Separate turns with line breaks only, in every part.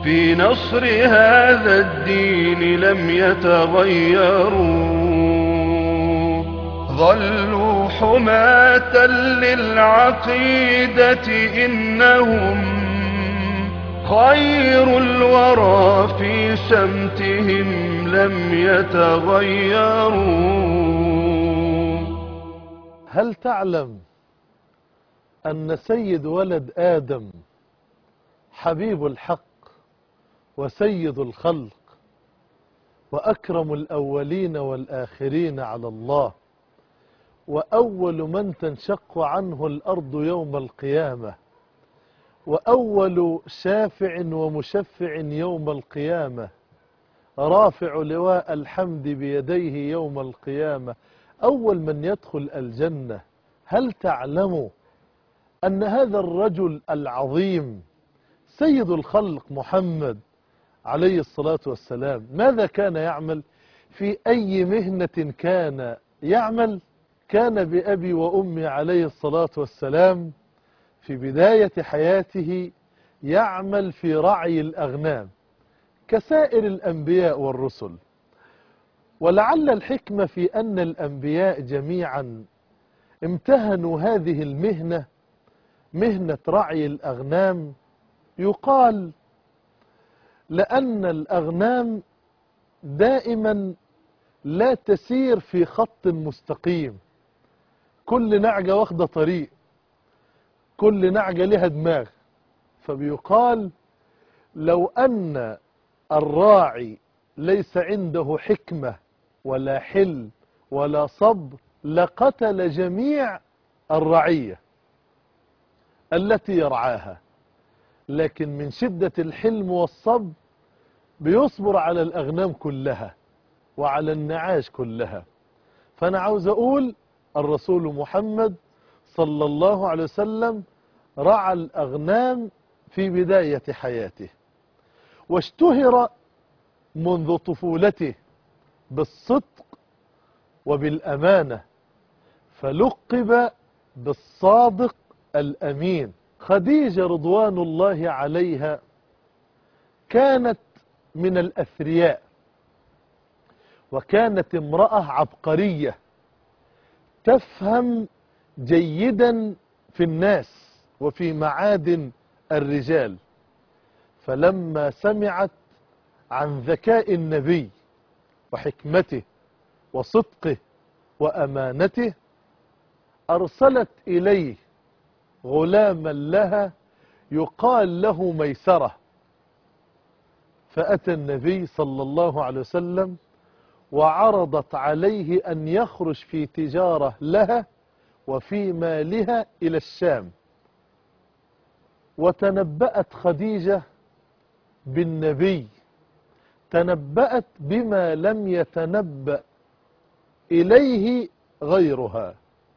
في نصر هذا الدين لم يتغيروا ظلوا حماة للعقيدة إنهم خير الورى في سمتهم لم يتغيروا
هل تعلم أن سيد ولد آدم حبيب الحق وسيد الخلق وأكرم الأولين والآخرين على الله وأول من تنشق عنه الأرض يوم القيامة وأول شافع ومشفع يوم القيامة رافع لواء الحمد بيديه يوم القيامة أول من يدخل الجنة هل تعلم أن هذا الرجل العظيم سيد الخلق محمد عليه الصلاة والسلام ماذا كان يعمل في أي مهنة كان يعمل كان بأبي وأمي عليه الصلاة والسلام في بداية حياته يعمل في رعي الأغنام كسائر الأنبياء والرسل ولعل الحكمة في أن الأنبياء جميعا امتهنوا هذه المهنة مهنة رعي الأغنام يقال لأن الأغنام دائما لا تسير في خط مستقيم كل نعجة واخدة طريق كل نعجة لها دماغ فبيقال لو أن الراعي ليس عنده حكمة ولا حل ولا صبر لقتل جميع الرعية التي يرعاها لكن من شدة الحلم والصبر بيصبر على الأغنام كلها وعلى النعاش كلها فأنا عاوز أقول الرسول محمد صلى الله عليه وسلم رعى الأغنام في بداية حياته واشتهر منذ طفولته بالصدق وبالأمانة فلقب بالصادق الأمين خديجة رضوان الله عليها كانت من الأثرياء وكانت امرأة عبقرية تفهم جيدا في الناس وفي معادن الرجال فلما سمعت عن ذكاء النبي وحكمته وصدقه وأمانته أرسلت إليه غلاما لها يقال له ميسرة فأتى النبي صلى الله عليه وسلم وعرضت عليه أن يخرج في تجارة لها وفي مالها إلى الشام وتنبأت خديجة بالنبي تنبأت بما لم يتنبأ إليه غيرها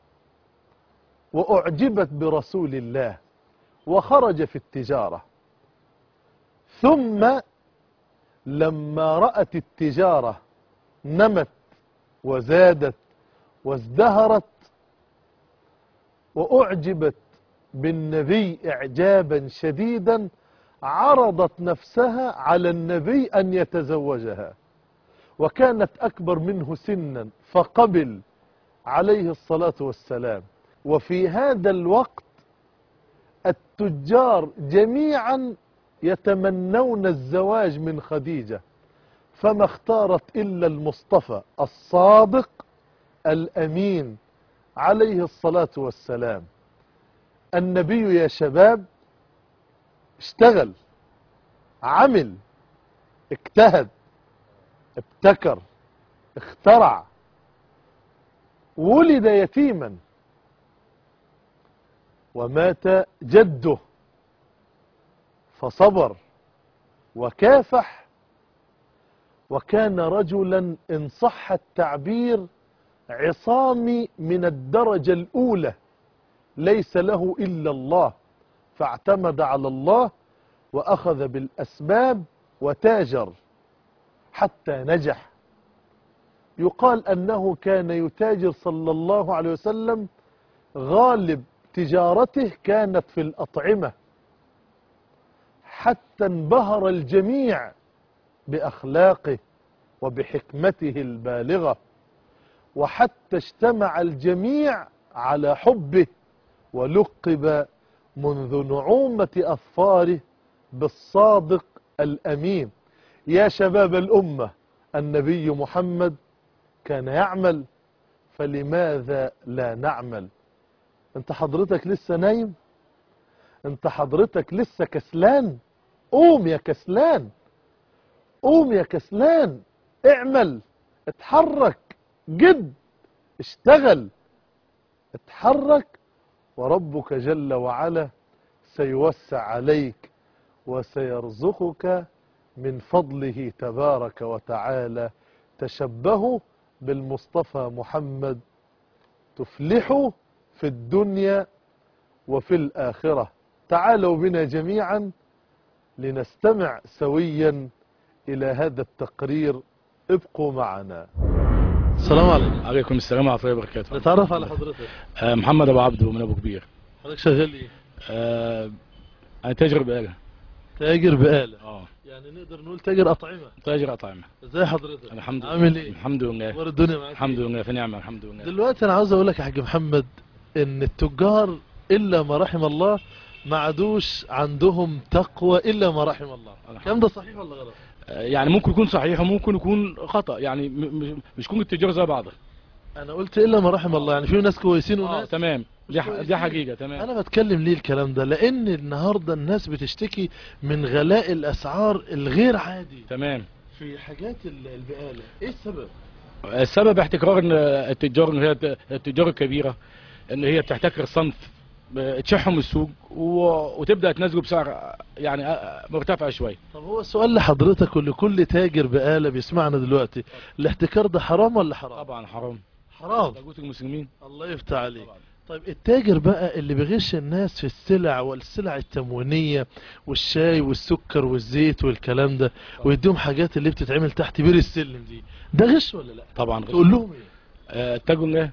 وأعجبت برسول الله وخرج في التجارة ثم لما رأت التجارة نمت وزادت وازدهرت وأعجبت بالنبي إعجابا شديدا عرضت نفسها على النبي أن يتزوجها وكانت أكبر منه سنا فقبل عليه الصلاة والسلام وفي هذا الوقت التجار جميعا يتمنون الزواج من خديجة فما اختارت إلا المصطفى الصادق الأمين عليه الصلاة والسلام النبي يا شباب اشتغل عمل اجتهد ابتكر اخترع ولد يتيما ومات جده فصبر وكافح وكان رجلا إن صح التعبير عصامي من الدرجة الأولى ليس له إلا الله فاعتمد على الله وأخذ بالأسباب وتاجر حتى نجح يقال أنه كان يتاجر صلى الله عليه وسلم غالب تجارته كانت في الأطعمة حتى انبهر الجميع بأخلاقه وبحكمته البالغة وحتى اجتمع الجميع على حبه ولقب منذ نعومة أظفاره بالصادق الأمين يا شباب الأمة النبي محمد كان يعمل فلماذا لا نعمل انت حضرتك لسه نايم انت حضرتك لسه كسلان قوم يا كسلان قوم يا كسلان اعمل اتحرك جد اشتغل اتحرك وربك جل وعلا سيوسع عليك وسيرزقك من فضله تبارك وتعالى تشبهوا بالمصطفى محمد تفلحوا في الدنيا وفي الآخرة تعالوا بنا جميعا لنستمع سويا إلى هذا التقرير ابقوا معنا السلام عليكم
عليكم السلام ورحمة الله وبركاته
نتعرف على حضرتك
آه، محمد أبو عبده من أبو كبير
حضرتك شغال ايه
آه، أنا تاجر بقالة
تاجر بقالة
اه
يعني نقدر نقول تاجر أطعمة
تاجر أطعمة
ازاي حضرتك
الحمد لله
عامل ايه
الحمد لله
اخبار الدنيا معاك
الحمد
إيه؟
لله في نعمة الحمد لله
دلوقتي انا عاوز اقول لك يا حاج محمد ان التجار الا ما رحم الله ما عادوش عندهم تقوى الا ما رحم الله الكلام ده صحيح ولا غلط
آه، يعني ممكن يكون صحيح وممكن يكون خطأ يعني م- م- مش كل التجار زي بعض
انا قلت الا ما رحم الله يعني في ناس كويسين
اه
وناس
تمام دي ح-
كويسين.
دي حقيقة تمام
انا بتكلم ليه الكلام ده لان النهارده الناس بتشتكي من غلاء الاسعار الغير عادي
تمم
في حاجات ال- البقاله ايه السبب
السبب احتكار إن التجار إن هي التجار الكبيرة ان هي بتحتكر صنف تشحهم السوق و- وتبدأ تنزله بسعر يعني آه، مرتفع شوية
طب هو السؤال لحضرتك ولكل تاجر بقاله بيسمعنا دلوقتي الاحتكار ده حرام ولا حرام
طبعا حرام
حرام
تجوز المسلمين
الله يفتح عليك
طبعا.
طيب التاجر بقى اللي بيغش الناس في السلع والسلع التموينية والشاي والسكر والزيت والكلام ده ويديهم حاجات اللي بتتعمل تحت بير السلم دي ده غش ولا لا
طبعا غش
تقول لهم ايه
آه، اتقوا الله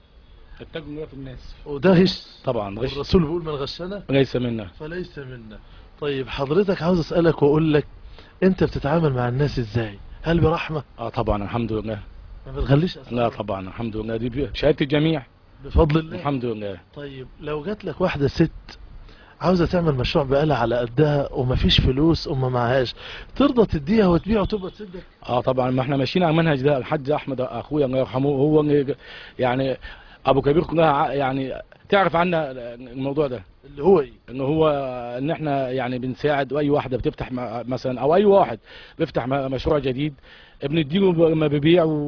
اتقوا الله في الناس
وده غش
طبعا غش
الرسول بيقول من غشنا
ليس منا
فليس منا طيب حضرتك عاوز اسألك واقول لك انت بتتعامل مع الناس ازاي هل برحمة
اه طبعا الحمد لله
ما بتغليش أسعار؟
لا طبعا الحمد لله دي شهادة الجميع
بفضل الله
الحمد لله
طيب لو جات لك واحدة ست عاوزة تعمل مشروع بقالة على قدها ومفيش فلوس وما معهاش ترضى تديها وتبيع وتبقى تسدك
اه طبعا ما احنا ماشيين على المنهج ده الحاج احمد اخويا الله يرحمه هو اللي- يعني ابو كبير كلها ع- يعني تعرف عنا الموضوع ده
اللي هو ايه
ان هو ان احنا يعني بنساعد اي واحده بتفتح م- مثلا او اي واحد بيفتح م- مشروع جديد بنديله ب- لما بيبيع و-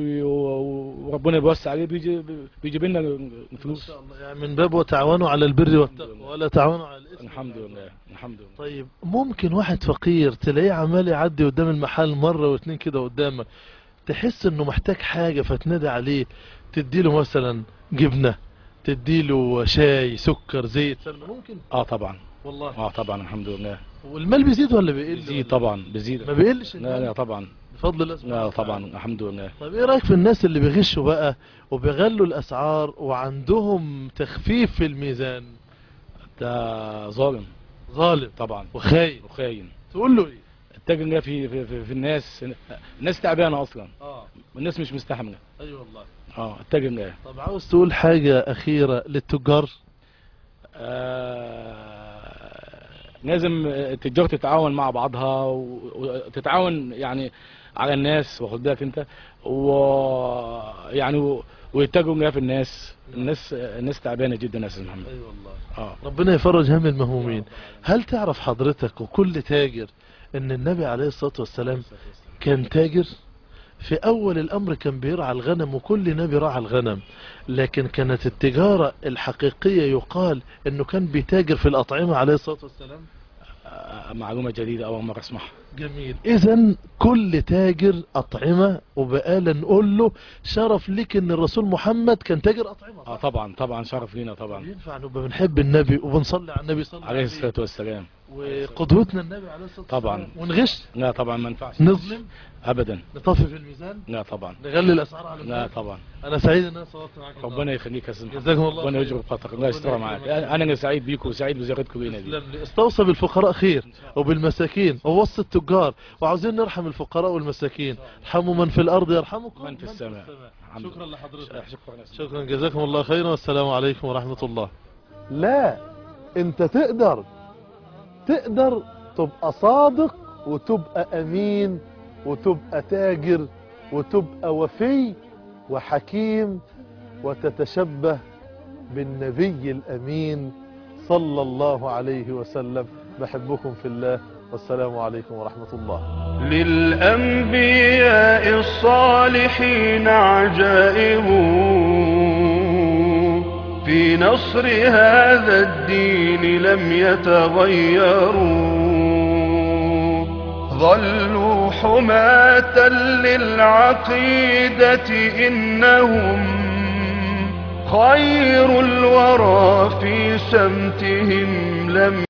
و- وربنا بيوسع عليه بيجي بيجيب لنا
ما
فلوس
شاء الله يعني من باب وتعاونوا على البر والتقوى
لله.
ولا تعاونوا على الاثم
الحمد
والعدوان.
لله الحمد لله
طيب ممكن واحد فقير تلاقيه عمال يعدي قدام المحل مرة واتنين كده قدامك تحس انه محتاج حاجة فتنادي عليه تديله مثلا جبنة تديله شاي سكر زيت سمنة ممكن
اه طبعا
والله
اه طبعا الحمد لله
والمال بيزيد ولا بيقل
بيزيد
ولا-
طبعا بيزيد
ما بيقلش
لا لا
المال
طبعا
بفضل الله سبحانه
لا
وتعالى.
طبعا الحمد لله
طيب ايه رايك في الناس اللي بيغشوا بقى وبيغلوا الاسعار وعندهم تخفيف في الميزان
ده ظالم
ظالم
طبعا
وخاين
وخاين
تقول له ايه
التاجر ده في, في, في, في الناس الناس تعبانه اصلا
اه
الناس مش مستحمله
اي أيوة والله
اه التاجر ده
طب عاوز تقول حاجة أخيرة للتجار
آه لازم التجار تتعاون مع بعضها و- وتتعاون يعني على الناس واخد بالك انت ويعني و- ويتجروا ده في الناس الناس الناس تعبانه جدا يا استاذ محمد
اي أيوة والله
اه
ربنا يفرج هم المهمومين هل تعرف حضرتك وكل تاجر ان النبي عليه الصلاة والسلام كان تاجر في اول الامر كان بيرعى الغنم وكل نبي رعى الغنم لكن كانت التجارة الحقيقية يقال انه كان بيتاجر في الاطعمة عليه الصلاة والسلام
آه، معلومه جديده اول مره اسمعها
جميل اذا كل تاجر اطعمة وبقالا نقول له شرف لك ان الرسول محمد كان تاجر اطعمة
اه
صح؟
طبعا طبعا شرف لينا طبعا
ينفع نبقى بنحب النبي وبنصلي على النبي صلى الله
عليه الصلاة والسلام
وقدوتنا النبي عليه الصلاة والسلام
طبعا.
ونغش
لا طبعا ما ينفعش
نظلم
ابدا
نطفف الميزان
لا طبعا
نغلي الاسعار على
لا
الناس
طبعا
انا سعيد ان انا صورت معاك
ربنا يخليك يا سيدنا
جزاكم الله
ربنا
خير.
يجبر خاطرك الله يسترها
ربنا
معاك
يكرمك.
انا أنا سعيد بيكم وسعيد بزيارتكم لينا دي
تسلم لي. استوصى بالفقراء خير وبالمساكين ووصى التجار وعاوزين نرحم الفقراء والمساكين ارحموا من في الارض يرحمكم
من في السماء. الحمد
شكرا
لله.
لحضرتك
شكرا يا سيدنا.
شكرا جزاكم الله خيرا والسلام عليكم ورحمة الله لا انت تقدر تقدر تبقى صادق وتبقى امين وتبقى تاجر وتبقى وفي وحكيم وتتشبه بالنبي الامين صلى الله عليه وسلم بحبكم في الله والسلام عليكم ورحمة الله
للأنبياء الصالحين عجائب في نصر هذا الدين لم يتغيروا ظلوا حماة للعقيدة إنهم خير الورى في سمتهم لم